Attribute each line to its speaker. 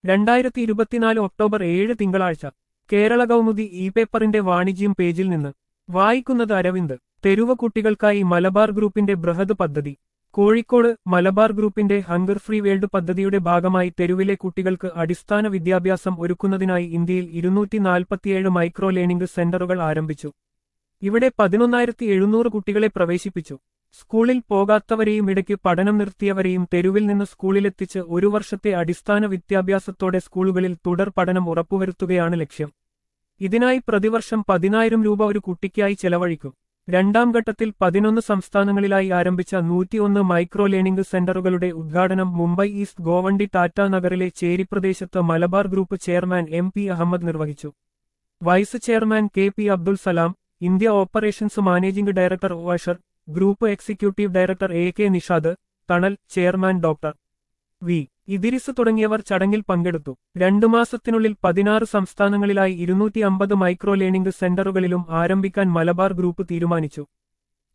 Speaker 1: രണ്ടായിരത്തി ഇരുപത്തിനാല് ഒക്ടോബർ ഏഴ് തിങ്കളാഴ്ച കേരള കൗമുദി ഇ പേപ്പറിന്റെ വാണിജ്യം പേജിൽ നിന്ന് വായിക്കുന്നത് അരവിന്ദ് തെരുവ കുട്ടികൾക്കായി മലബാർ ഗ്രൂപ്പിന്റെ ബൃഹത് പദ്ധതി കോഴിക്കോട് മലബാർ ഗ്രൂപ്പിന്റെ ഹങ്കർ ഫ്രീ വേൾഡ് പദ്ധതിയുടെ ഭാഗമായി തെരുവിലെ കുട്ടികൾക്ക് അടിസ്ഥാന വിദ്യാഭ്യാസം ഒരുക്കുന്നതിനായി ഇന്ത്യയിൽ ഇരുന്നൂറ്റി നാൽപ്പത്തിയേഴ് മൈക്രോ ലേണിംഗ് സെന്ററുകൾ ആരംഭിച്ചു ഇവിടെ പതിനൊന്നായിരത്തി എഴുന്നൂറ് കുട്ടികളെ പ്രവേശിപ്പിച്ചു സ്കൂളിൽ പോകാത്തവരെയും ഇടയ്ക്ക് പഠനം നിർത്തിയവരെയും തെരുവിൽ നിന്ന് സ്കൂളിലെത്തിച്ച് ഒരു വർഷത്തെ അടിസ്ഥാന വിദ്യാഭ്യാസത്തോടെ സ്കൂളുകളിൽ തുടർ പഠനം ഉറപ്പുവരുത്തുകയാണ് ലക്ഷ്യം ഇതിനായി പ്രതിവർഷം പതിനായിരം രൂപ ഒരു കുട്ടിക്കായി ചെലവഴിക്കും രണ്ടാം ഘട്ടത്തിൽ പതിനൊന്ന് സംസ്ഥാനങ്ങളിലായി ആരംഭിച്ച നൂറ്റിയൊന്ന് മൈക്രോ ലേണിംഗ് സെന്ററുകളുടെ ഉദ്ഘാടനം മുംബൈ ഈസ്റ്റ് ഗോവണ്ടി ടാറ്റ നഗറിലെ ചേരിപ്രദേശത്ത് Malabar group chairman M P Ahammed നിർവഹിച്ചു vice chairman K P Abdul Salam India operations managing director ഓഷർ group executive director A K Nishad Thanal chairman doctor V ഇദിരിസ് തുടങ്ങിയവർ ചടങ്ങിൽ പങ്കെടുത്തു രണ്ടു മാസത്തിനുള്ളിൽ പതിനാറ് സംസ്ഥാനങ്ങളിലായി ഇരുന്നൂറ്റി അമ്പത് മൈക്രോ ലേണിംഗ് സെന്ററുകളിലും ആരംഭിക്കാൻ മലബാർ ഗ്രൂപ്പ് തീരുമാനിച്ചു